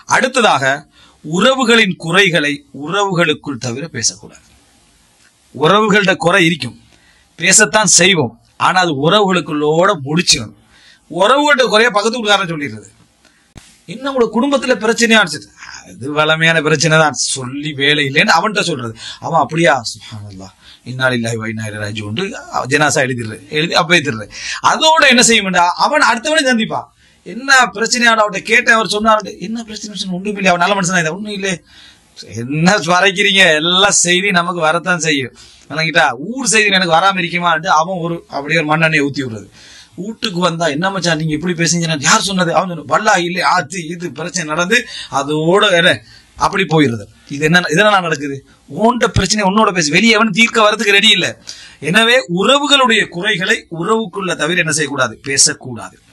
அடுத்ததாக உறவுகளின் குறைகளை உறவுகளுக்குள் தவிர பேசக்கூடாது உறவுகள்கிட்ட குறை இருக்கும் பேசத்தான் செய்வோம் ஆனா அது உறவுகளுக்குள்ளோட முடிச்சிடணும் உறவுகள்கிட்ட குறைய பக்கத்து வீட்டுக்காரன் சொல்லிடுறது இன்னும் உங்களோட குடும்பத்துல பிரச்சனையா அடிச்சிட்டு அது வளமையான பிரச்சனை தான் சொல்லி வேலை இல்லைன்னு அவன்கிட்ட சொல்றது அவன் அப்படியா சுப்ஹானல்லாஹ் இன்னாலில்லாஹி வ இன்னா இலைஹி ராஜிஊன் ஜனாசா எழுதிடுறது எழுதி அப்ப எழுதிடுறது அதோட என்ன செய்யும்டா அவன் அடுத்தவனே சந்திப்பான் என்ன பிரச்சனையாட அவட்ட கேட்டேன் அவர் சொன்னாரு என்ன பிரச்சனை சொன்ன ஒன்றும் இல்லை அவன் நல்ல மனுஷனா இதை ஒன்றும் இல்லை என்ன வரைக்கிறீங்க எல்லா செய்தி நமக்கு வரத்தான் செய்யும் விளங்கிட்டா ஊர் செய்தி எனக்கு வராம இருக்குமான்ட்டு அவன் ஒரு அப்படியே ஒரு மண்ணெண்ணெய் ஊத்தி விடுறது வீட்டுக்கு வந்தா என்ன மச்சான் நீங்க இப்படி பேசுங்க யார் சொன்னது அவன் சொன்ன வல்லா இல்லை ஆத்து இது பிரச்சனை நடந்து அதோட என்ன அப்படி போயிடுறது இது என்ன இதெல்லாம் நடக்குது உன்கிட்ட பிரச்சனை உன்னோட பேசு வெளியே அவன் தீர்க்க வரதுக்கு ரெடி இல்லை எனவே உறவுகளுடைய குறைகளை உறவுக்குள்ள தவிர என்ன செய்யக்கூடாது பேசக்கூடாது